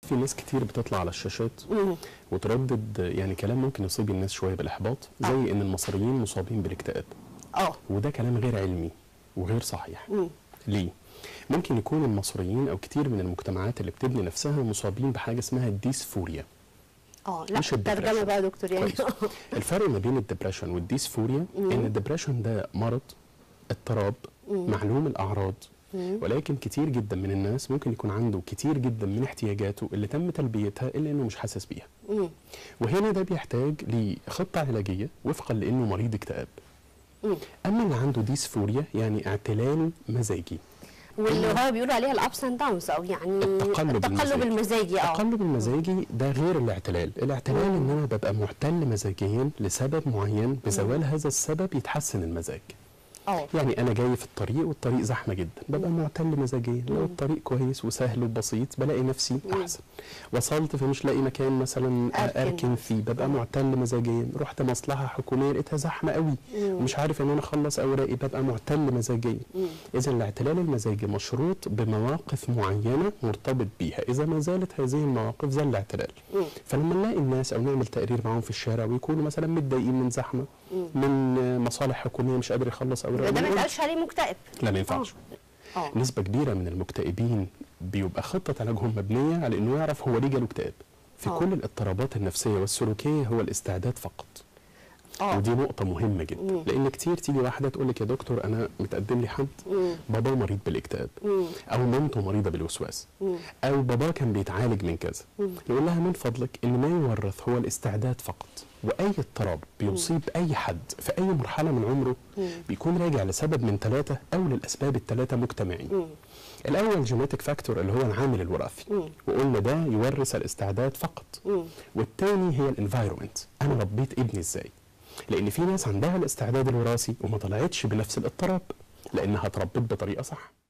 في ناس كتير بتطلع على الشاشات وتردد يعني كلام ممكن يصيب الناس شويه بالاحباط زي آه. ان المصريين مصابين بالاكتئاب اه وده كلام غير علمي وغير صحيح ليه ممكن يكون المصريين او كتير من المجتمعات اللي بتبني نفسها مصابين بحاجه اسمها الديسفوريا اه لا مش ترجمه الدبريشن. بقى يا دكتور يعني كويس. الفرق ما بين الدبريشن والديسفوريا ان الدبريشن ده مرض اضطراب معلوم الاعراض ولكن كتير جدا من الناس ممكن يكون عنده كتير جدا من احتياجاته اللي تم تلبيتها الا انه مش حاسس بيها مم. وهنا ده بيحتاج لخطه علاجيه وفقا لانه مريض اكتئاب مم. اما اللي عنده ديسفوريا يعني اعتلال مزاجي واللي هو بيقولوا عليها الابس اند داونز او يعني التقلب التقلب المزاجي. المزاجي اه التقلب المزاجي ده غير الاعتلال الاعتلال ان انا ببقى معتل مزاجيا لسبب معين بزوال هذا السبب يتحسن المزاج اه يعني انا جاي في الطريق والطريق زحمه جدا ببقى معتل مزاجيا لو الطريق كويس وسهل وبسيط بلاقي نفسي احسن وصلت فمش لاقي مكان مثلا أركن. اركن فيه ببقى معتل مزاجيا رحت مصلحه حكوميه لقيتها زحمه قوي ومش عارف ان انا اخلص اوراقي ببقى معتل مزاجيا اذا الاعتلال المزاجي مشروط بمواقف معينه مرتبط بيها اذا ما زالت هذه المواقف زال الاعتلال فلما نلاقي الناس او نعمل تقرير معاهم في الشارع ويكونوا مثلا متضايقين من زحمه من مصالح حكوميه مش قادر يخلص اوراقه ده ما نقول يتقالش عليه مكتئب لا ما ينفعش اه نسبة كبيرة من المكتئبين بيبقى خطة علاجهم مبنية على انه يعرف هو ليه جاله اكتئاب في آه. كل الاضطرابات النفسية والسلوكية هو الاستعداد فقط اه ودي نقطة مهمة جدا لأن كتير تيجي واحدة تقول لك يا دكتور أنا متقدم لي حد بابا مريض بالاكتئاب أو مامته مريضة بالوسواس أو بابا كان بيتعالج من كذا نقول لها من فضلك إن ما يورث هو الاستعداد فقط وأي اضطراب بيصيب أي حد في أي مرحلة من عمره بيكون راجع لسبب من ثلاثة أو للأسباب الثلاثة مجتمعين الأول جينيتك فاكتور اللي هو العامل الوراثي وقلنا ده يورث الاستعداد فقط والتاني هي الانفايرومنت أنا ربيت ابني إزاي لان في ناس عندها الاستعداد الوراثي وما طلعتش بنفس الاضطراب لانها اتربت بطريقه صح